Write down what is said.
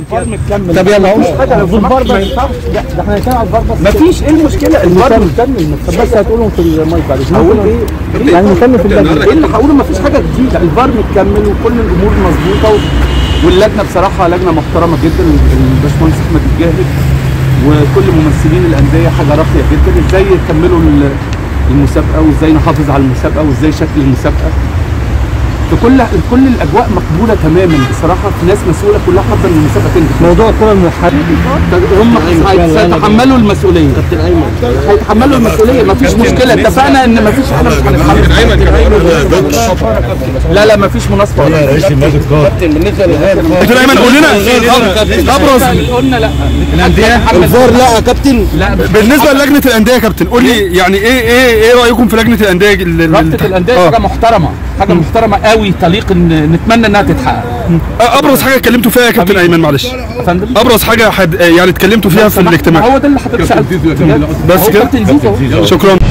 الفار مكمل طب يلا اهو. مفيش حاجه لو الفار سمحت ما بس. ينفعش لا ده احنا هنتكلم على الفار بس مفيش ايه المشكله الفار نكمل نكمل بس هتقولهم في المايك بعد كده هقول ايه؟ يعني نكمل في اللجنه ايه اللي هقوله مفيش حاجه جديده الفار متكمل وكل الامور مظبوطه و... واللجنه بصراحه لجنه محترمه جدا الباشمهندس احمد الجاهد وكل ممثلين الانديه حاجه راقيه جدا ازاي يكملوا ال- المسابقه وازاي نحافظ على المسابقه وازاي شكل المسابقه في كل كل الاجواء مقبوله تماما بصراحه في ناس مسؤوله كلها حابه ان المسابقه تنجح موضوع الكره المحدد هم هيتحملوا المسؤوليه كابتن ايمن هيتحملوا المسؤوليه مفيش مشكله اتفقنا ان مفيش احنا مش هنتحمل لا لا مفيش مناصفه ولا رئيس النادي القادم دكتور ايمن قول لنا ابرز قلنا لا الانديه الفار لا يا كابتن لا بالنسبه للجنه الانديه يا كابتن قول لي يعني ايه ايه ايه رايكم في لجنه الانديه ال- ال- رابطه الانديه آه. حاجه محترمه حاجه محترمه قوي تليق ان نتمنى انها تتحقق ابرز حاجه اتكلمتوا فيها يا كابتن ايمن معلش يا فندم ابرز حاجه حد يعني اتكلمتوا فيها في الاجتماع هو ده اللي حضرتك سالته بس هو كده؟ كابتن زيزو شكرا